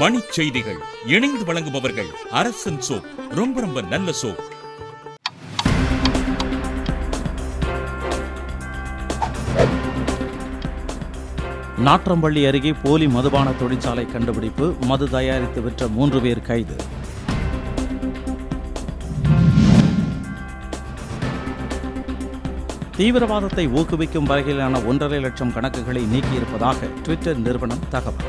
மணிச் செய்திகள் இணைந்து வழங்குபவர்கள் அரசன் சோப் ரொம்ப ரொம்ப நல்ல சோப் நாற்றம்பள்ளி அருகே போலி மதுபான தொழிற்சாலை கண்டுபிடிப்பு மது தயாரித்து விற்ற மூன்று பேர் கைது தீவிரவாதத்தை ஊக்குவிக்கும் வகையிலான ஒன்றரை லட்சம் கணக்குகளை நீக்கியிருப்பதாக ட்விட்டர் நிறுவனம் தகவல்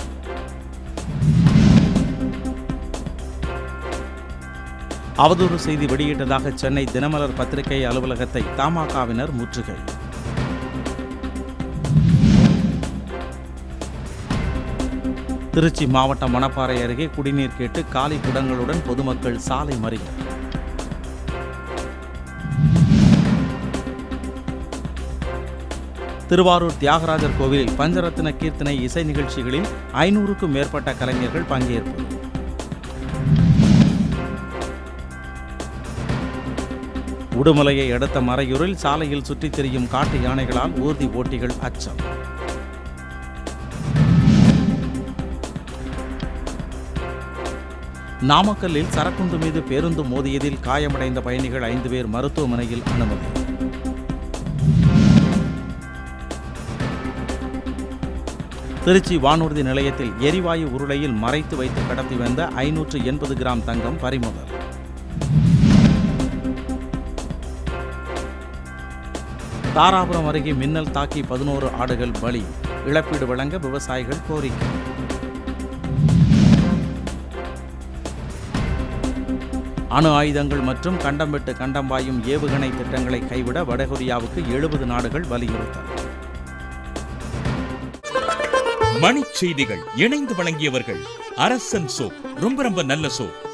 அவதூறு செய்தி வெளியிட்டதாக சென்னை தினமலர் பத்திரிகை அலுவலகத்தை தமாகவினர் முற்றுகை திருச்சி மாவட்டம் மணப்பாறை அருகே குடிநீர் கேட்டு காலி குடங்களுடன் பொதுமக்கள் சாலை மறியல் திருவாரூர் தியாகராஜர் கோவிலில் பஞ்சரத்ன கீர்த்தனை இசை நிகழ்ச்சிகளில் ஐநூறுக்கும் மேற்பட்ட கலைஞர்கள் பங்கேற்பு உடுமலையை அடுத்த மறையூரில் சாலையில் சுற்றித் திரியும் காட்டு யானைகளால் ஊர்தி ஓட்டிகள் அச்சம் நாமக்கல்லில் சரக்குந்து மீது பேருந்து மோதியதில் காயமடைந்த பயணிகள் ஐந்து பேர் மருத்துவமனையில் அனுமதி திருச்சி வானூர்தி நிலையத்தில் எரிவாயு உருளையில் மறைத்து வைத்து கடத்தி வந்த ஐநூற்று எண்பது கிராம் தங்கம் பறிமுதல் தாராபுரம் அருகே மின்னல் தாக்கி பதினோரு ஆடுகள் பலி இழப்பீடு வழங்க விவசாயிகள் கோரிக்கை அணு ஆயுதங்கள் மற்றும் கண்டம் விட்டு கண்டம் பாயும் ஏவுகணை திட்டங்களை கைவிட வடகொரியாவுக்கு எழுபது நாடுகள் வலியுறுத்தல் மணிச் செய்திகள் இணைந்து வழங்கியவர்கள் அரசன் சோப் ரொம்ப ரொம்ப நல்ல சோப்